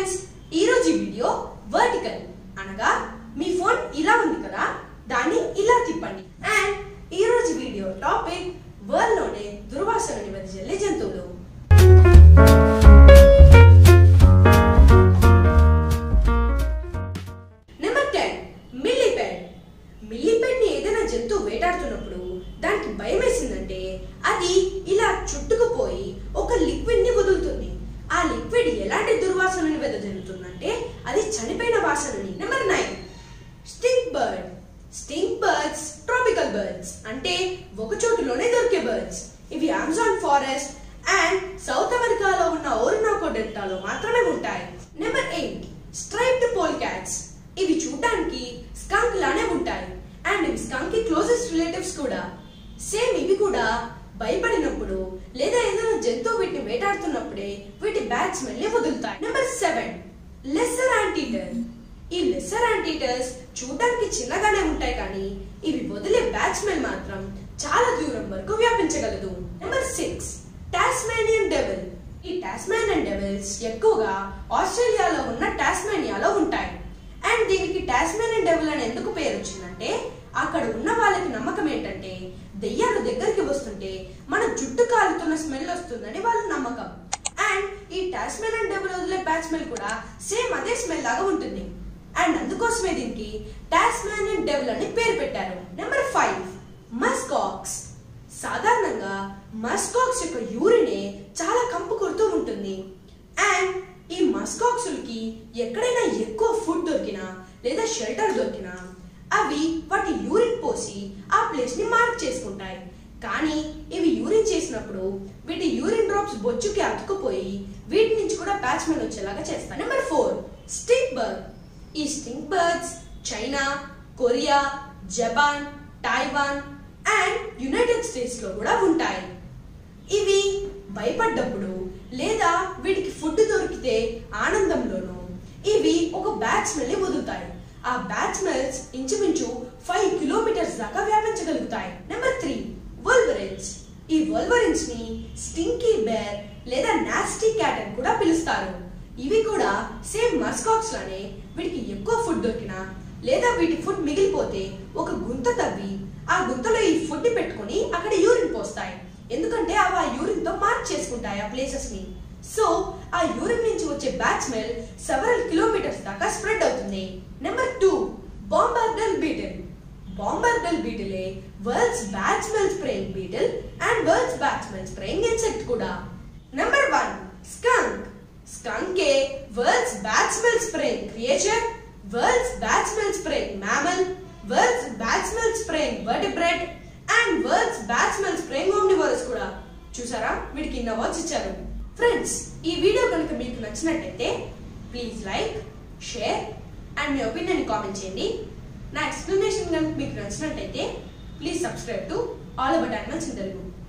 friends ఈరోజు ఈ video vertical అనగా మీ ఫోన్ ఇలా ఉంది కదా దాన్ని ఇలా తిప్పండి అండ్ ఈరోజు వీడియో టాపిక్ వరల్డ్ లోనే దుర్వాసనని వెదజల్లే జంతువులు నెంబర్ టెన్ మిల్లీపెడ్ మిల్లీపెడ్ ని ఏదైనా జంతువు వేటాడుతున్నప్పుడు దానికి భయం వేసిందంటే అది ఇలా చుట్టుకుపోయి ఒక లిక్విడ్ ని వదులుతుంది ఆ లిక్విడ్ ఎలాంటి దుర్వాసనని వెదజల్లుతుందంటే అది చనిపోయిన వాసనని number nine stink bird stink birds tropical birds అంటే ఒక చోటులోనే దొరికే బర్డ్స్ ఇవి అమెజాన్ ఫారెస్ట్ అండ్ సౌత్ అమెరికాలో ఉన్న ఓరినాకో డెల్టాలో మాత్రమే ఉంటాయి number eight striped pole cats ఇవి చూడడానికి స్కంక్ లానే ఉంటాయి అండ్ ఇవి స్కంక్ కి క్లోజెస్ట్ రిలేటివ్స్ కూడా సేమ్ ఇవి కూడా భయపడినప్పుడు లేదా ఏదైనా జంతువు వీటిని వేటాడుతున్నప్పుడే వీటి బ్యాడ్ స్మెల్ ని వదులుతాయి నెంబర్ సెవెన్ లెస్సర్ యాంటీటర్ ఈ లెస్సర్ యాంటీటర్స్ చూడడానికి చిన్నగానే ఉంటాయి కానీ ఇవి వదిలే బ్యాడ్ స్మెల్ మాత్రం చాలా దూరం వరకు వ్యాపించగలదు నెంబర్ సిక్స్ టాస్మానియన్ డెవిల్ ఈ టాస్మానియన్ డెవిల్స్ ఎక్కువగా ఆస్ట్రేలియాలో ఉన్న టాస్మానియాలో ఉంటాయి అండ్ దీనికి టాస్మానియన్ డెవిల్ అని ఎందుకు పేరు వచ్చిందంటే అక్కడ ఉన్న వాళ్ళకి నమ్మకం ఏంటంటే దెయ్యాలు దగ్గరికి వస్తుంటే మన జుట్టు కాలుతున్న స్మెల్ వస్తుందని వాళ్ళ నమ్మకం అండ్ ఈ టాస్మానియన్ డెవిల్ వదిలే బ్యాడ్ స్మెల్ కూడా సేమ్ అదే స్మెల్ లాగా ఉంటుంది అండ్ అందుకోసమే దీనికి టాస్మానియన్ డెవిల్ అని పేరు పెట్టారు నెంబర్ ఫైవ్ మస్కాక్స్ సాధారణంగా మస్కాక్స్ యొక్క యూరినే చాలా కంపు కొడుతూ ఉంటుంది అండ్ ఈ మస్కాక్సులకి ఎక్కడైనా ఎక్కువ ఫుడ్ దొరికినా లేదా షెల్టర్ దొరికినా అవి వాటి యూరిన్ పోసి ఆ ప్లేస్ ని మార్క్ చేసుకుంటాయి కానీ ఇవి యూరిన్ చేసినప్పుడు వీటి యూరిన్ డ్రాప్స్ బొచ్చుకి అతుకుపోయి వీటి నుంచి కూడా బ్యాచ్ మెన్ వచ్చేలాగా చేస్తాయి నెంబర్ ఫోర్ స్టింక్ బర్డ్ ఈ stink birds China Korea Japan Taiwan and United States లో కూడా ఉంటాయి ఇవి భయపడ్డప్పుడు లేదా వీటికి ఫుడ్ దొరికితే ఆనందంలోనూ ఇవి ఒక బ్యాట్ స్మెల్ ని వదులుతాయి ఆ బ్యాట్ స్మెల్స్ ఇంచుమించు ఫైవ్ కిలోమీటర్స్ దాకా వ్యాపించగలుగుతాయి నెంబర్ త్రీ వల్వరిన్స్ ఈ వల్వరిన్స్ ని స్టింకీ బేర్ లేదా నాస్టీ క్యాట్ అని కూడా పిలుస్తారు ఇవి కూడా సేమ్ మస్కాక్స్ లానే వీటికి ఎక్కువ ఫుడ్ దొరికినా లేదా వీటి ఫుడ్ మిగిలిపోతే ఒక గుంత తవ్వి ఆ గుంతలో ఈ ఫుడ్ ని పెట్టుకొని అక్కడ యూరిన్ పోస్తాయి ఎందుకంటే అవి ఆ యూరిన్ తో మార్క్ చేసుకుంటాయి ఆ ప్లేసెస్ ని సో ఆ యూరిన్ నుంచి వచ్చే బ్యాడ్ స్మెల్ సెవెరల్ కిలోమీటర్స్ దాకా స్ప్రెడ్ అవుతుంది number two bombardier beetle bombardier బీటిలే world's bad smell spraying beetle and world's bad smell spraying insect కూడా నెంబర్ వన్ స్కంక్ స్కంకే world's bad smell spraying creature world's bad smell spraying mammal world's bad smell spraying vertebrate and world's bad smell spraying omnivorous కూడా చూసారా వీడికి ఇన్న awards ఇచ్చారు friends ఈ video కనుక మీకు నచ్చినట్టయితే ప్లీజ్ లైక్ షేర్ అండ్ మీ ఒపీనియన్ కామెంట్ చేయండి నా ఎక్స్ప్లెనేషన్ కనుక మీకు నచ్చినట్టయితే please subscribe to all about animals in Telugu